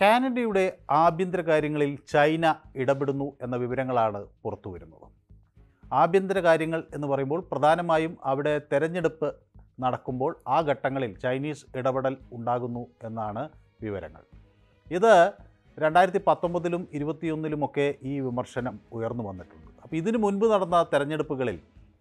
കാനഡയുടെ ആഭ്യന്തര കാര്യങ്ങളിൽ ചൈന ഇടപെടുന്നു എന്ന വിവരങ്ങളാണ് പുറത്തു വരുന്നത് ആഭ്യന്തര കാര്യങ്ങൾ എന്ന് പറയുമ്പോൾ പ്രധാനമായും അവിടെ തെരഞ്ഞെടുപ്പ് നടക്കുമ്പോൾ ആ ഘട്ടങ്ങളിൽ ചൈനീസ് ഇടപെടൽ ഉണ്ടാകുന്നു എന്നാണ് വിവരങ്ങൾ ഇത് രണ്ടായിരത്തി പത്തൊമ്പതിലും ഇരുപത്തിയൊന്നിലുമൊക്കെ ഈ വിമർശനം ഉയർന്നു വന്നിട്ടുണ്ട് അപ്പോൾ ഇതിനു മുൻപ് നടന്ന തെരഞ്ഞെടുപ്പുകളിൽ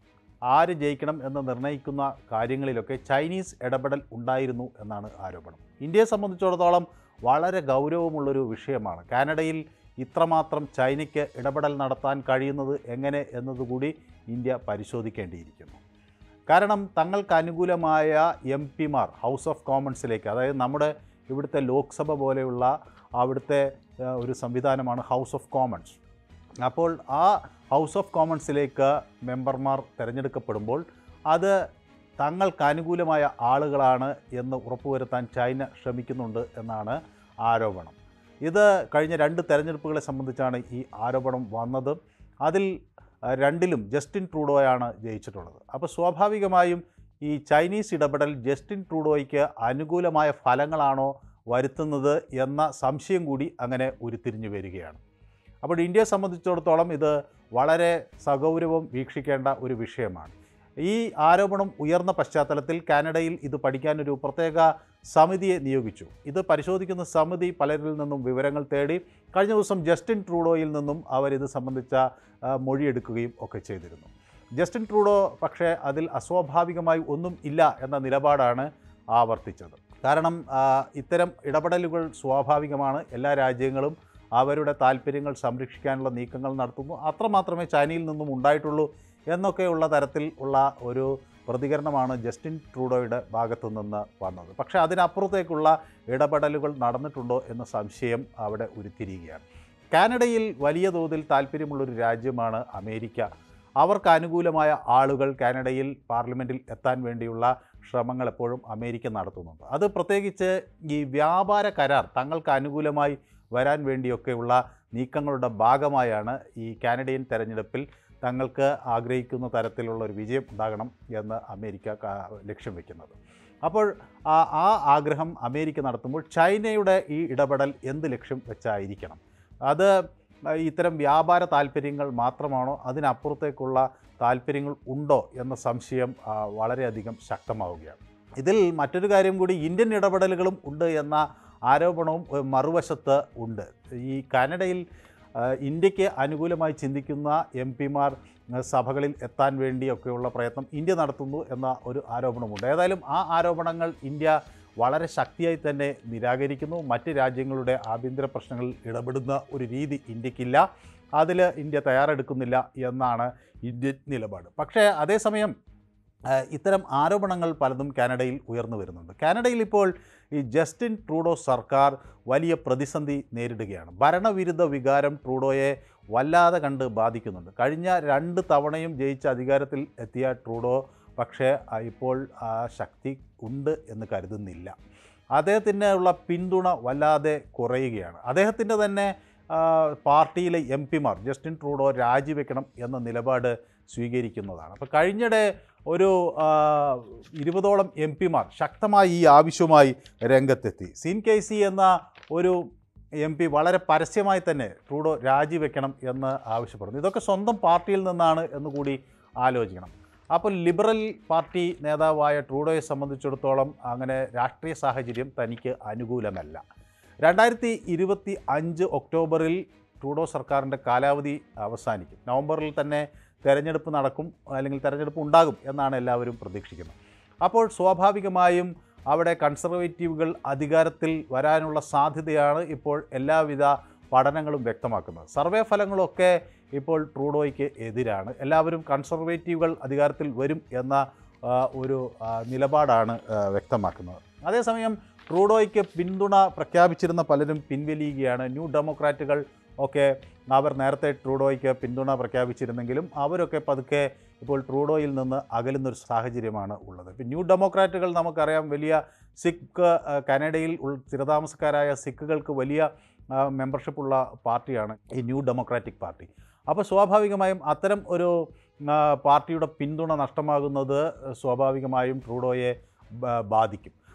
ആര് ജയിക്കണം എന്ന് നിർണ്ണയിക്കുന്ന കാര്യങ്ങളിലൊക്കെ ചൈനീസ് ഇടപെടൽ ഉണ്ടായിരുന്നു എന്നാണ് ആരോപണം ഇന്ത്യയെ സംബന്ധിച്ചിടത്തോളം വളരെ ഗൗരവമുള്ളൊരു വിഷയമാണ് കാനഡയിൽ ഇത്രമാത്രം ചൈനയ്ക്ക് ഇടപെടൽ നടത്താൻ കഴിയുന്നത് എങ്ങനെ എന്നതുകൂടി ഇന്ത്യ പരിശോധിക്കേണ്ടിയിരിക്കുന്നു കാരണം തങ്ങൾക്ക് അനുകൂലമായ എം പിമാർ ഹൗസ് ഓഫ് കോമൺസിലേക്ക് അതായത് നമ്മുടെ ഇവിടുത്തെ ലോക്സഭ പോലെയുള്ള അവിടുത്തെ ആ, ഒരു സംവിധാനമാണ് ഹൗസ് ഓഫ് കോമൺസ് അപ്പോൾ ആ ഹൗസ് ഓഫ് കോമൺസിലേക്ക് മെമ്പർമാർ തിരഞ്ഞെടുക്കപ്പെടുമ്പോൾ അത് തങ്ങൾക്ക് അനുകൂലമായ ആളുകളാണ് എന്ന് ഉറപ്പുവരുത്താൻ ചൈന ശ്രമിക്കുന്നുണ്ട് എന്നാണ് ആരോപണം ഇത് കഴിഞ്ഞ രണ്ട് തെരഞ്ഞെടുപ്പുകളെ സംബന്ധിച്ചാണ് ഈ ആരോപണം വന്നത് അതിൽ ആ, രണ്ടിലും ജസ്റ്റിൻ ട്രൂഡോയാണ് ജയിച്ചിട്ടുള്ളത് അപ്പോൾ സ്വാഭാവികമായും ഈ ചൈനീസ് ഇടപെടൽ ജസ്റ്റിൻ ട്രൂഡോയ്ക്ക് അനുകൂലമായ ഫലങ്ങളാണോ വരുത്തുന്നത് എന്ന സംശയം കൂടി അങ്ങനെ ഉരുത്തിരിഞ്ഞു വരികയാണ് അപ്പോൾ ഇന്ത്യയെ സംബന്ധിച്ചിടത്തോളം ഇത് വളരെ സഗൗരവം വീക്ഷിക്കേണ്ട ഒരു വിഷയമാണ് ഈ ആരോപണം ഉയർന്ന പശ്ചാത്തലത്തിൽ കാനഡയിൽ ഇത് പഠിക്കാനൊരു പ്രത്യേക സമിതിയെ നിയോഗിച്ചു ഇത് പരിശോധിക്കുന്ന സമിതി പലരിൽ നിന്നും വിവരങ്ങൾ തേടി കഴിഞ്ഞ ദിവസം ജസ്റ്റിൻ ട്രൂഡോയിൽ നിന്നും അവരിത് സംബന്ധിച്ച ആ, മൊഴിയെടുക്കുകയും ഒക്കെ ചെയ്തിരുന്നു ജസ്റ്റിൻ ട്രൂഡോ പക്ഷേ അതിൽ അസ്വാഭാവികമായി ഒന്നും ഇല്ല എന്ന നിലപാടാണ് ആവർത്തിച്ചത് കാരണം ആ, ഇത്തരം ഇടപെടലുകൾ സ്വാഭാവികമാണ് എല്ലാ രാജ്യങ്ങളും അവരുടെ താല്പര്യങ്ങൾ സംരക്ഷിക്കാനുള്ള നീക്കങ്ങൾ നടത്തുന്നു അത്രമാത്രമേ ചൈനയിൽ നിന്നും ഉണ്ടായിട്ടുള്ളൂ എന്നൊക്കെയുള്ള തരത്തിൽ ഉള്ള ഒരു പ്രതികരണമാണ് ജസ്റ്റിൻ ട്രൂഡോയുടെ ഭാഗത്തു നിന്ന് വന്നത് പക്ഷേ അതിനപ്പുറത്തേക്കുള്ള ഇടപെടലുകൾ നടന്നിട്ടുണ്ടോ എന്ന സംശയം അവിടെ ഉരുത്തിരിയുകയാണ് കാനഡയിൽ വലിയ തോതിൽ താല്പര്യമുള്ളൊരു രാജ്യമാണ് അമേരിക്ക അവർക്ക് അനുകൂലമായ ആളുകൾ കാനഡയിൽ പാർലമെൻറ്റിൽ എത്താൻ വേണ്ടിയുള്ള ശ്രമങ്ങൾ എപ്പോഴും അമേരിക്ക നടത്തുന്നുണ്ട് അത് പ്രത്യേകിച്ച് ഈ വ്യാപാര കരാർ തങ്ങൾക്ക് അനുകൂലമായി വരാൻ വേണ്ടിയൊക്കെയുള്ള നീക്കങ്ങളുടെ ഭാഗമായാണ് ഈ കാനഡിയൻ തെരഞ്ഞെടുപ്പിൽ തങ്ങൾക്ക് ആഗ്രഹിക്കുന്ന തരത്തിലുള്ള ഒരു വിജയം ഉണ്ടാകണം എന്ന് അമേരിക്ക ക- ലക്ഷ്യം വെക്കുന്നത് അപ്പോൾ ആ ആ ആഗ്രഹം അമേരിക്ക നടത്തുമ്പോൾ ചൈനയുടെ ഈ ഇടപെടൽ എന്ത് ലക്ഷ്യം വെച്ചായിരിക്കണം അത് ഇത്തരം വ്യാപാര താല്പര്യങ്ങൾ മാത്രമാണോ അതിനപ്പുറത്തേക്കുള്ള താല്പര്യങ്ങൾ ഉണ്ടോ എന്ന സംശയം ആ, വളരെയധികം ശക്തമാവുകയാണ് ഇതിൽ മറ്റൊരു കാര്യം കൂടി ഇന്ത്യൻ ഇടപെടലുകളും ഉണ്ട് എന്ന ആരോപണവും ഒരു മറുവശത്ത് ഉണ്ട് ഈ കാനഡയിൽ ആ, ഇന്ത്യക്ക് അനുകൂലമായി ചിന്തിക്കുന്ന എം പിമാർ സഭകളിൽ എത്താൻ വേണ്ടിയൊക്കെയുള്ള പ്രയത്നം ഇന്ത്യ നടത്തുന്നു എന്ന ഒരു ആരോപണമുണ്ട് ഏതായാലും ആ ആരോപണങ്ങൾ ഇന്ത്യ വളരെ ശക്തിയായി തന്നെ നിരാകരിക്കുന്നു മറ്റ് രാജ്യങ്ങളുടെ ആഭ്യന്തര പ്രശ്നങ്ങളിൽ ഇടപെടുന്ന ഒരു രീതി ഇന്ത്യക്കില്ല അതിൽ ഇന്ത്യ തയ്യാറെടുക്കുന്നില്ല എന്നാണ് ഇന്ത്യൻ നിലപാട് പക്ഷേ അതേസമയം ആ, ഇത്തരം ആരോപണങ്ങൾ പലതും കാനഡയിൽ ഉയർന്നു വരുന്നുണ്ട് കാനഡയിൽ ഇപ്പോൾ ഈ ജസ്റ്റിൻ ട്രൂഡോ സർക്കാർ വലിയ പ്രതിസന്ധി നേരിടുകയാണ് ഭരണവിരുദ്ധ വികാരം ട്രൂഡോയെ വല്ലാതെ കണ്ട് ബാധിക്കുന്നുണ്ട് കഴിഞ്ഞ രണ്ട് തവണയും ജയിച്ച അധികാരത്തിൽ എത്തിയ ട്രൂഡോ പക്ഷേ ആ, ഇപ്പോൾ ആ ശക്തി ഉണ്ട് എന്ന് കരുതുന്നില്ല അദ്ദേഹത്തിന് ഉള്ള പിന്തുണ വല്ലാതെ കുറയുകയാണ് അദ്ദേഹത്തിൻ്റെ തന്നെ ആ, പാർട്ടിയിലെ എം പിമാർ ജസ്റ്റിൻ ട്രൂഡോ രാജിവെക്കണം എന്ന നിലപാട് സ്വീകരിക്കുന്നതാണ് അപ്പോൾ കഴിഞ്ഞിടെ ഒരു ആ, ഇരുപതോളം എം പിമാർ ശക്തമായി ഈ ആവശ്യവുമായി രംഗത്തെത്തി സീൻ കെ സി എന്ന ഒരു എം പി വളരെ പരസ്യമായി തന്നെ ട്രൂഡോ രാജിവെക്കണം എന്ന് ആവശ്യപ്പെടുന്നു ഇതൊക്കെ സ്വന്തം പാർട്ടിയിൽ നിന്നാണ് എന്ന് കൂടി ആലോചിക്കണം അപ്പോൾ ലിബറൽ പാർട്ടി നേതാവായ ട്രൂഡോയെ സംബന്ധിച്ചിടത്തോളം അങ്ങനെ രാഷ്ട്രീയ സാഹചര്യം തനിക്ക് അനുകൂലമല്ല രണ്ടായിരത്തി ഇരുപത്തി അഞ്ച് ഒക്ടോബറിൽ ട്രൂഡോ സർക്കാരിൻ്റെ കാലാവധി അവസാനിക്കും നവംബറിൽ തന്നെ തെരഞ്ഞെടുപ്പ് നടക്കും അല്ലെങ്കിൽ തെരഞ്ഞെടുപ്പ് ഉണ്ടാകും എന്നാണ് എല്ലാവരും പ്രതീക്ഷിക്കുന്നത് അപ്പോൾ സ്വാഭാവികമായും അവിടെ കൺസർവേറ്റീവുകൾ അധികാരത്തിൽ വരാനുള്ള സാധ്യതയാണ് ഇപ്പോൾ എല്ലാവിധ പഠനങ്ങളും വ്യക്തമാക്കുന്നത് സർവേ ഫലങ്ങളൊക്കെ ഇപ്പോൾ ട്രൂഡോയ്ക്ക് എതിരാണ് എല്ലാവരും കൺസർവേറ്റീവുകൾ അധികാരത്തിൽ വരും എന്ന ആ, ഒരു ആ, നിലപാടാണ് ആ, വ്യക്തമാക്കുന്നത് അതേസമയം ട്രൂഡോയ്ക്ക് പിന്തുണ പ്രഖ്യാപിച്ചിരുന്ന പലരും പിൻവലിയുകയാണ് ന്യൂ ഡെമോക്രാറ്റുകൾ ഒക്കെ അവർ നേരത്തെ ട്രൂഡോയ്ക്ക് പിന്തുണ പ്രഖ്യാപിച്ചിരുന്നെങ്കിലും അവരൊക്കെ പതുക്കെ ഇപ്പോൾ ട്രൂഡോയിൽ നിന്ന് അകലുന്നൊരു സാഹചര്യമാണ് ഉള്ളത് ഇപ്പം ന്യൂ ഡെമോക്രാറ്റുകൾ നമുക്കറിയാം വലിയ സിഖ് ആ, കാനഡയിൽ ഉൾ സ്ഥിരതാമസക്കാരായ സിഖുകൾക്ക് വലിയ മെമ്പർഷിപ്പ് ഉള്ള പാർട്ടിയാണ് ഈ ന്യൂ ഡെമോക്രാറ്റിക് പാർട്ടി അപ്പോൾ സ്വാഭാവികമായും അത്തരം ഒരു ആ, പാർട്ടിയുടെ പിന്തുണ നഷ്ടമാകുന്നത് സ്വാഭാവികമായും ട്രൂഡോയെ ബ- ബാധിക്കും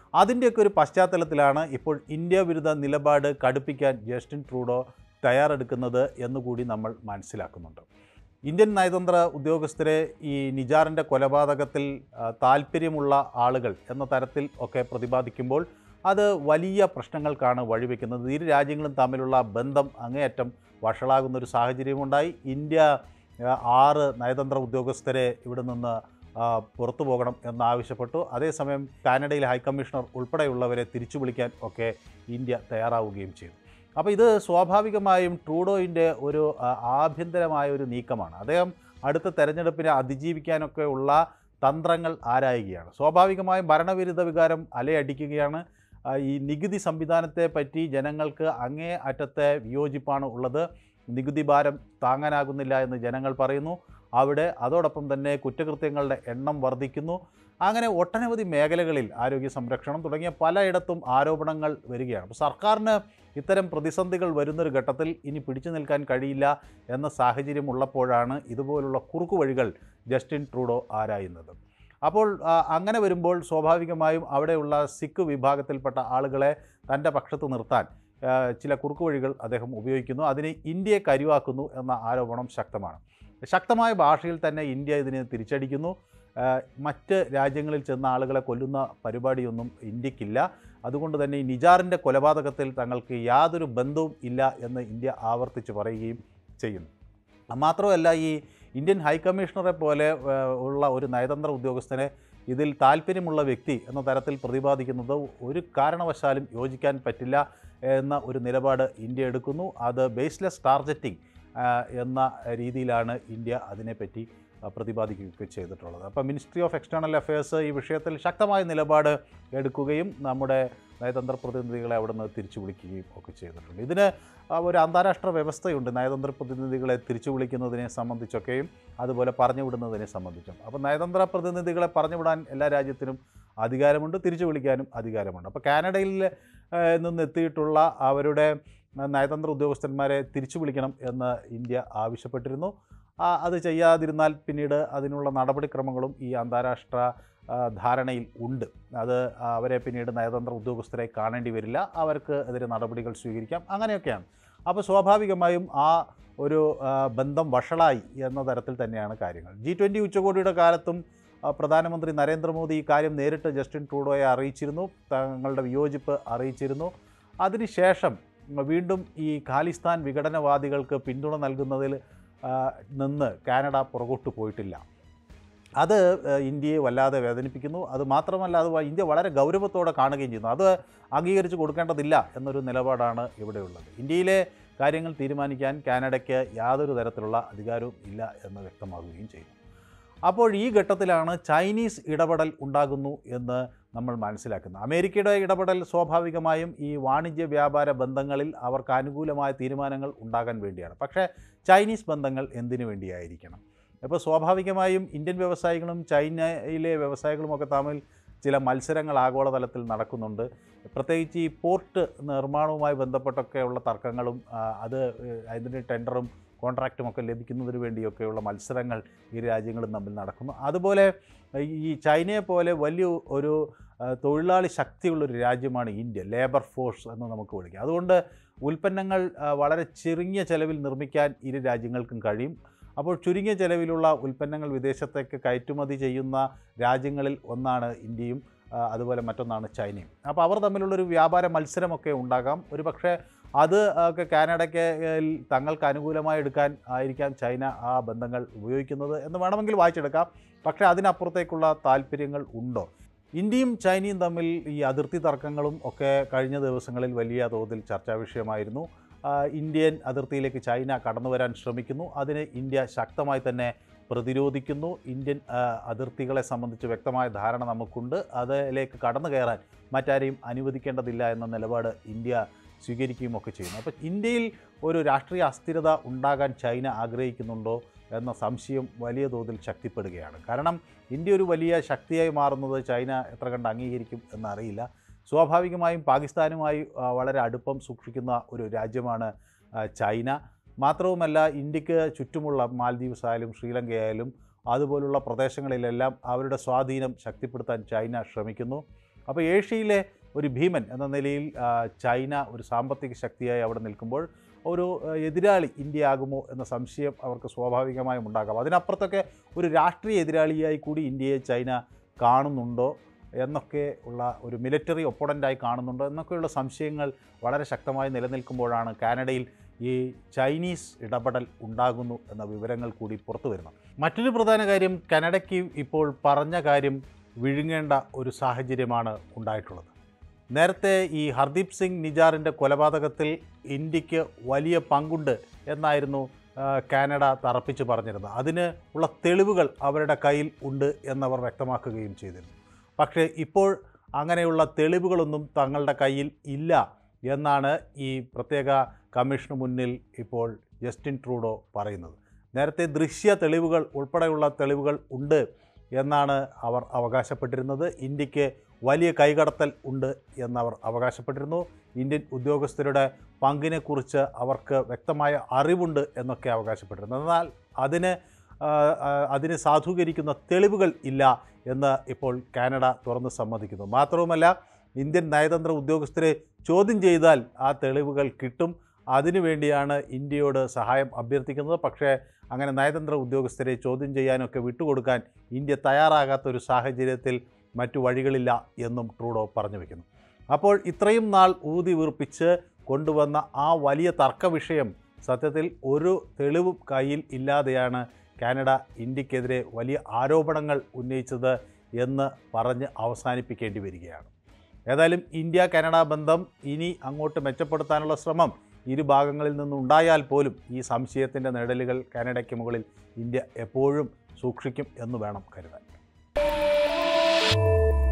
അതിൻ്റെയൊക്കെ ഒരു പശ്ചാത്തലത്തിലാണ് ഇപ്പോൾ ഇന്ത്യ വിരുദ്ധ നിലപാട് കടുപ്പിക്കാൻ ജസ്റ്റിൻ ട്രൂഡോ തയ്യാറെടുക്കുന്നത് എന്നുകൂടി നമ്മൾ മനസ്സിലാക്കുന്നുണ്ട് ഇന്ത്യൻ നയതന്ത്ര ഉദ്യോഗസ്ഥരെ ഈ നിജാറിൻ്റെ കൊലപാതകത്തിൽ ആ, താല്പര്യമുള്ള ആളുകൾ എന്ന തരത്തിൽ ഒക്കെ പ്രതിപാദിക്കുമ്പോൾ അത് വലിയ പ്രശ്നങ്ങൾക്കാണ് വഴിവെക്കുന്നത് ഇരു രാജ്യങ്ങളും തമ്മിലുള്ള ബന്ധം അങ്ങേയറ്റം വഷളാകുന്ന ഒരു സാഹചര്യമുണ്ടായി ഇന്ത്യ ആ, ആറ് നയതന്ത്ര ഉദ്യോഗസ്ഥരെ ഇവിടെ നിന്ന് ആ, പുറത്തു പോകണം എന്നാവശ്യപ്പെട്ടു അതേസമയം കാനഡയിലെ ഹൈക്കമ്മീഷണർ ഉൾപ്പെടെയുള്ളവരെ തിരിച്ചു വിളിക്കാൻ ഒക്കെ ഇന്ത്യ തയ്യാറാവുകയും ചെയ്തു അപ്പോൾ ഇത് സ്വാഭാവികമായും ട്രൂഡോയിൻ്റെ ഒരു ആ, ആഭ്യന്തരമായ ഒരു നീക്കമാണ് അദ്ദേഹം അടുത്ത തെരഞ്ഞെടുപ്പിനെ അതിജീവിക്കാനൊക്കെ ഉള്ള തന്ത്രങ്ങൾ ആരായുകയാണ് സ്വാഭാവികമായും ഭരണവിരുദ്ധ വികാരം അലയടിക്കുകയാണ് ആ, ഈ നികുതി സംവിധാനത്തെ പറ്റി ജനങ്ങൾക്ക് അങ്ങേ അറ്റത്തെ വിയോജിപ്പാണ് ഉള്ളത് നികുതി ഭാരം താങ്ങാനാകുന്നില്ല എന്ന് ജനങ്ങൾ പറയുന്നു അവിടെ അതോടൊപ്പം തന്നെ കുറ്റകൃത്യങ്ങളുടെ എണ്ണം വർദ്ധിക്കുന്നു അങ്ങനെ ഒട്ടനവധി മേഖലകളിൽ ആരോഗ്യ സംരക്ഷണം തുടങ്ങിയ പലയിടത്തും ആരോപണങ്ങൾ വരികയാണ് അപ്പോൾ സർക്കാരിന് ഇത്തരം പ്രതിസന്ധികൾ വരുന്നൊരു ഘട്ടത്തിൽ ഇനി പിടിച്ചു നിൽക്കാൻ കഴിയില്ല എന്ന സാഹചര്യം ഉള്ളപ്പോഴാണ് ഇതുപോലുള്ള കുറുക്കുവഴികൾ ജസ്റ്റിൻ ട്രൂഡോ ആരായുന്നത് അപ്പോൾ ആ, അങ്ങനെ വരുമ്പോൾ സ്വാഭാവികമായും അവിടെയുള്ള സിഖ് വിഭാഗത്തിൽപ്പെട്ട ആളുകളെ തൻ്റെ പക്ഷത്ത് നിർത്താൻ ആ, ചില കുറുക്കുവഴികൾ അദ്ദേഹം ഉപയോഗിക്കുന്നു അതിന് ഇന്ത്യയെ കരുവാക്കുന്നു എന്ന ആരോപണം ശക്തമാണ് ശക്തമായ ഭാഷയിൽ തന്നെ ഇന്ത്യ ഇതിനെ തിരിച്ചടിക്കുന്നു ആ, മറ്റ് രാജ്യങ്ങളിൽ ചെന്ന ആളുകളെ കൊല്ലുന്ന പരിപാടിയൊന്നും ഇന്ത്യക്കില്ല അതുകൊണ്ട് തന്നെ ഈ നിജാറിൻ്റെ കൊലപാതകത്തിൽ തങ്ങൾക്ക് യാതൊരു ബന്ധവും ഇല്ല എന്ന് ഇന്ത്യ ആവർത്തിച്ച് പറയുകയും ചെയ്യുന്നു മാത്രമല്ല ഈ ഇന്ത്യൻ ഹൈക്കമ്മീഷണറെ പോലെ ആ, ഉള്ള ഒരു നയതന്ത്ര ഉദ്യോഗസ്ഥനെ ഇതിൽ താല്പര്യമുള്ള വ്യക്തി എന്ന തരത്തിൽ പ്രതിപാദിക്കുന്നത് ഒരു കാരണവശാലും യോജിക്കാൻ പറ്റില്ല എന്ന ഒരു നിലപാട് ഇന്ത്യ എടുക്കുന്നു അത് ബേസ്ലെസ് ടാർഗറ്റിംഗ് എന്ന രീതിയിലാണ് ഇന്ത്യ അതിനെപ്പറ്റി ആ, പ്രതിപാദിക്കുകയൊക്കെ ചെയ്തിട്ടുള്ളത് അപ്പോൾ മിനിസ്ട്രി ഓഫ് എക്സ്റ്റേണൽ അഫയേഴ്സ് ഈ വിഷയത്തിൽ ശക്തമായ നിലപാട് എടുക്കുകയും നമ്മുടെ നയതന്ത്ര പ്രതിനിധികളെ അവിടെ നിന്ന് തിരിച്ചു വിളിക്കുകയും ഒക്കെ ചെയ്തിട്ടുണ്ട് ഇതിന് ആ, ഒരു അന്താരാഷ്ട്ര വ്യവസ്ഥയുണ്ട് നയതന്ത്ര പ്രതിനിധികളെ തിരിച്ചു വിളിക്കുന്നതിനെ സംബന്ധിച്ചൊക്കെയും അതുപോലെ പറഞ്ഞു വിടുന്നതിനെ സംബന്ധിച്ചും അപ്പോൾ നയതന്ത്ര പ്രതിനിധികളെ പറഞ്ഞു വിടാൻ എല്ലാ രാജ്യത്തിനും അധികാരമുണ്ട് തിരിച്ചു വിളിക്കാനും അധികാരമുണ്ട് അപ്പോൾ കാനഡയിൽ ആ, നിന്ന് എത്തിയിട്ടുള്ള അവരുടെ ആ, നയതന്ത്ര ഉദ്യോഗസ്ഥന്മാരെ തിരിച്ചു വിളിക്കണം എന്ന് ഇന്ത്യ ആവശ്യപ്പെട്ടിരുന്നു ആ, അത് ചെയ്യാതിരുന്നാൽ പിന്നീട് അതിനുള്ള നടപടിക്രമങ്ങളും ഈ അന്താരാഷ്ട്ര ആ, ധാരണയിൽ ഉണ്ട് അത് അവരെ പിന്നീട് നയതന്ത്ര ഉദ്യോഗസ്ഥരെ കാണേണ്ടി വരില്ല അവർക്ക് എതിരെ നടപടികൾ സ്വീകരിക്കാം അങ്ങനെയൊക്കെയാണ് അപ്പോൾ സ്വാഭാവികമായും ആ ഒരു ആ, ബന്ധം വഷളായി എന്ന തരത്തിൽ തന്നെയാണ് കാര്യങ്ങൾ ജി ട്വൻ്റി ഉച്ചകോടിയുടെ കാലത്തും ആ, പ്രധാനമന്ത്രി നരേന്ദ്രമോദി ഈ കാര്യം നേരിട്ട് ജസ്റ്റിൻ ട്രൂഡോയെ അറിയിച്ചിരുന്നു തങ്ങളുടെ വിയോജിപ്പ് അറിയിച്ചിരുന്നു അതിനുശേഷം വീണ്ടും ഈ ഖാലിസ്ഥാൻ വിഘടനവാദികൾക്ക് പിന്തുണ നൽകുന്നതിൽ ആ, നിന്ന് കാനഡ പുറകോട്ട് പോയിട്ടില്ല അത് ഏഹ്, ഇന്ത്യയെ വല്ലാതെ വേദനിപ്പിക്കുന്നു അത് മാത്രമല്ല അത് വ- ഇന്ത്യ വളരെ ഗൗരവത്തോടെ കാണുകയും ചെയ്യുന്നു അത് അംഗീകരിച്ച് കൊടുക്കേണ്ടതില്ല എന്നൊരു നിലപാടാണ് ഇവിടെയുള്ളത് ഇന്ത്യയിലെ കാര്യങ്ങൾ തീരുമാനിക്കാൻ കാനഡയ്ക്ക് യാതൊരു തരത്തിലുള്ള അധികാരവും ഇല്ല എന്ന് വ്യക്തമാകുകയും ചെയ്യുന്നു അപ്പോൾ ഈ ഘട്ടത്തിലാണ് ചൈനീസ് ഇടപെടൽ ഉണ്ടാകുന്നു എന്ന് നമ്മൾ മനസ്സിലാക്കുന്നത് അമേരിക്കയുടെ ഇടപെടൽ സ്വാഭാവികമായും ഈ വാണിജ്യ വ്യാപാര ബന്ധങ്ങളിൽ അവർക്ക് അനുകൂലമായ തീരുമാനങ്ങൾ ഉണ്ടാകാൻ വേണ്ടിയാണ് പക്ഷേ ചൈനീസ് ബന്ധങ്ങൾ എന്തിനു വേണ്ടിയായിരിക്കണം ഇപ്പോൾ സ്വാഭാവികമായും ഇന്ത്യൻ വ്യവസായികളും ചൈനയിലെ വ്യവസായികളുമൊക്കെ തമ്മിൽ ചില മത്സരങ്ങൾ ആഗോളതലത്തിൽ നടക്കുന്നുണ്ട് പ്രത്യേകിച്ച് ഈ പോർട്ട് നിർമ്മാണവുമായി ബന്ധപ്പെട്ടൊക്കെയുള്ള തർക്കങ്ങളും ആ, അത് ഏഹ്, അതിൻ്റെ ടെൻഡറും കോൺട്രാക്റ്റും ഒക്കെ ലഭിക്കുന്നതിന് വേണ്ടിയൊക്കെയുള്ള മത്സരങ്ങൾ ഈ രാജ്യങ്ങളും തമ്മിൽ നടക്കുന്നു അതുപോലെ ഈ ചൈനയെ പോലെ വലിയ ഒരു ആ, തൊഴിലാളി ശക്തിയുള്ളൊരു രാജ്യമാണ് ഇന്ത്യ ലേബർ ഫോഴ്സ് എന്ന് നമുക്ക് വിളിക്കാം അതുകൊണ്ട് ഉൽപ്പന്നങ്ങൾ ആ, വളരെ ചുരുങ്ങിയ ചെലവിൽ നിർമ്മിക്കാൻ ഇരു രാജ്യങ്ങൾക്കും കഴിയും അപ്പോൾ ചുരുങ്ങിയ ചെലവിലുള്ള ഉൽപ്പന്നങ്ങൾ വിദേശത്തേക്ക് കയറ്റുമതി ചെയ്യുന്ന രാജ്യങ്ങളിൽ ഒന്നാണ് ഇന്ത്യയും ആ, അതുപോലെ മറ്റൊന്നാണ് ചൈനയും അപ്പോൾ അവർ തമ്മിലുള്ളൊരു വ്യാപാര മത്സരമൊക്കെ ഉണ്ടാകാം ഒരു പക്ഷേ അത് ഒക്കെ കാനഡയ്ക്ക് ഏഹ്, തങ്ങൾക്ക് അനുകൂലമായി എടുക്കാൻ ആയിരിക്കാം ചൈന ആ ബന്ധങ്ങൾ ഉപയോഗിക്കുന്നത് എന്ന് വേണമെങ്കിൽ വായിച്ചെടുക്കാം പക്ഷേ അതിനപ്പുറത്തേക്കുള്ള താല്പര്യങ്ങൾ ഉണ്ടോ ഇന്ത്യയും ചൈനയും തമ്മിൽ ഈ അതിർത്തി തർക്കങ്ങളും ഒക്കെ കഴിഞ്ഞ ദിവസങ്ങളിൽ വലിയ തോതിൽ ചർച്ചാ വിഷയമായിരുന്നു ആ, ഇന്ത്യൻ അതിർത്തിയിലേക്ക് ചൈന കടന്നു വരാൻ ശ്രമിക്കുന്നു അതിന് ഇന്ത്യ ശക്തമായി തന്നെ പ്രതിരോധിക്കുന്നു ഇന്ത്യൻ ആ, അതിർത്തികളെ സംബന്ധിച്ച് വ്യക്തമായ ധാരണ നമുക്കുണ്ട് അതിലേക്ക് കടന്നു കയറാൻ മറ്റാരെയും അനുവദിക്കേണ്ടതില്ല എന്ന നിലപാട് ഇന്ത്യ സ്വീകരിക്കുകയും ഒക്കെ ചെയ്യുന്നു അപ്പോൾ ഇന്ത്യയിൽ ഒരു രാഷ്ട്രീയ അസ്ഥിരത ഉണ്ടാകാൻ ചൈന ആഗ്രഹിക്കുന്നുണ്ടോ എന്ന സംശയം വലിയ തോതിൽ ശക്തിപ്പെടുകയാണ് കാരണം ഇന്ത്യ ഒരു വലിയ ശക്തിയായി മാറുന്നത് ചൈന എത്ര കണ്ട് അംഗീകരിക്കും എന്നറിയില്ല സ്വാഭാവികമായും പാകിസ്ഥാനുമായി ആ, വളരെ അടുപ്പം സൂക്ഷിക്കുന്ന ഒരു രാജ്യമാണ് ആ, ചൈന മാത്രവുമല്ല ഇന്ത്യക്ക് ചുറ്റുമുള്ള മാൽദീവ്സ് ആയാലും ശ്രീലങ്കയായാലും അതുപോലുള്ള പ്രദേശങ്ങളിലെല്ലാം അവരുടെ സ്വാധീനം ശക്തിപ്പെടുത്താൻ ചൈന ശ്രമിക്കുന്നു അപ്പോൾ ഏഷ്യയിലെ ഒരു ഭീമൻ എന്ന നിലയിൽ ആ, ചൈന ഒരു സാമ്പത്തിക ശക്തിയായി അവിടെ നിൽക്കുമ്പോൾ ഒരു ആ, എതിരാളി ഇന്ത്യ ആകുമോ എന്ന സംശയം അവർക്ക് സ്വാഭാവികമായും ഉണ്ടാകാം അതിനപ്പുറത്തൊക്കെ ഒരു രാഷ്ട്രീയ എതിരാളിയായി കൂടി ഇന്ത്യയെ ചൈന കാണുന്നുണ്ടോ എന്നൊക്കെ ഉള്ള ഒരു മിലിറ്ററി ഒപ്പണൻ്റായി കാണുന്നുണ്ടോ എന്നൊക്കെയുള്ള സംശയങ്ങൾ വളരെ ശക്തമായി നിലനിൽക്കുമ്പോഴാണ് കാനഡയിൽ ഈ ചൈനീസ് ഇടപെടൽ ഉണ്ടാകുന്നു എന്ന വിവരങ്ങൾ കൂടി പുറത്തു വരുന്നത് മറ്റൊരു പ്രധാന കാര്യം കാനഡയ്ക്ക് ഇപ്പോൾ പറഞ്ഞ കാര്യം വിഴുങ്ങേണ്ട ഒരു സാഹചര്യമാണ് ഉണ്ടായിട്ടുള്ളത് നേരത്തെ ഈ ഹർദീപ് സിംഗ് നിജാറിൻ്റെ കൊലപാതകത്തിൽ ഇന്ത്യക്ക് വലിയ പങ്കുണ്ട് എന്നായിരുന്നു ആ, കാനഡ തറപ്പിച്ച് പറഞ്ഞിരുന്നത് അതിന് ഉള്ള തെളിവുകൾ അവരുടെ കയ്യിൽ ഉണ്ട് എന്നവർ വ്യക്തമാക്കുകയും ചെയ്തിരുന്നു പക്ഷേ ഇപ്പോൾ അങ്ങനെയുള്ള തെളിവുകളൊന്നും തങ്ങളുടെ കയ്യിൽ ഇല്ല എന്നാണ് ഈ പ്രത്യേക കമ്മീഷന് മുന്നിൽ ഇപ്പോൾ ജസ്റ്റിൻ ട്രൂഡോ പറയുന്നത് നേരത്തെ ദൃശ്യ തെളിവുകൾ ഉൾപ്പെടെയുള്ള തെളിവുകൾ ഉണ്ട് എന്നാണ് അവർ അവകാശപ്പെട്ടിരുന്നത് ഇന്ത്യക്ക് വലിയ കൈകടത്തൽ ഉണ്ട് എന്നവർ അവകാശപ്പെട്ടിരുന്നു ഇന്ത്യൻ ഉദ്യോഗസ്ഥരുടെ പങ്കിനെക്കുറിച്ച് അവർക്ക് വ്യക്തമായ അറിവുണ്ട് എന്നൊക്കെ അവകാശപ്പെട്ടിരുന്നു എന്നാൽ അതിന് ആ, ആ, അതിനെ സാധൂകരിക്കുന്ന തെളിവുകൾ ഇല്ല എന്ന് ഇപ്പോൾ കാനഡ തുറന്ന് സമ്മതിക്കുന്നു മാത്രവുമല്ല ഇന്ത്യൻ നയതന്ത്ര ഉദ്യോഗസ്ഥരെ ചോദ്യം ചെയ്താൽ ആ തെളിവുകൾ കിട്ടും അതിനുവേണ്ടിയാണ് ഇന്ത്യയോട് സഹായം അഭ്യർത്ഥിക്കുന്നത് പക്ഷേ അങ്ങനെ നയതന്ത്ര ഉദ്യോഗസ്ഥരെ ചോദ്യം ചെയ്യാനൊക്കെ വിട്ടുകൊടുക്കാൻ ഇന്ത്യ തയ്യാറാകാത്ത ഒരു സാഹചര്യത്തിൽ മറ്റു വഴികളില്ല എന്നും ട്രൂഡോ പറഞ്ഞു വയ്ക്കുന്നു അപ്പോൾ ഇത്രയും നാൾ ഊതി വീർപ്പിച്ച് കൊണ്ടുവന്ന ആ വലിയ തർക്ക വിഷയം സത്യത്തിൽ ഒരു തെളിവും കയ്യിൽ ഇല്ലാതെയാണ് കാനഡ ഇന്ത്യക്കെതിരെ വലിയ ആരോപണങ്ങൾ ഉന്നയിച്ചത് എന്ന് പറഞ്ഞ് അവസാനിപ്പിക്കേണ്ടി വരികയാണ് ഏതായാലും ഇന്ത്യ കാനഡ ബന്ധം ഇനി അങ്ങോട്ട് മെച്ചപ്പെടുത്താനുള്ള ശ്രമം ഇരു ഭാഗങ്ങളിൽ നിന്നുണ്ടായാൽ പോലും ഈ സംശയത്തിൻ്റെ നിഴലുകൾ കാനഡയ്ക്ക് മുകളിൽ ഇന്ത്യ എപ്പോഴും സൂക്ഷിക്കും എന്ന് വേണം കരുതാൻ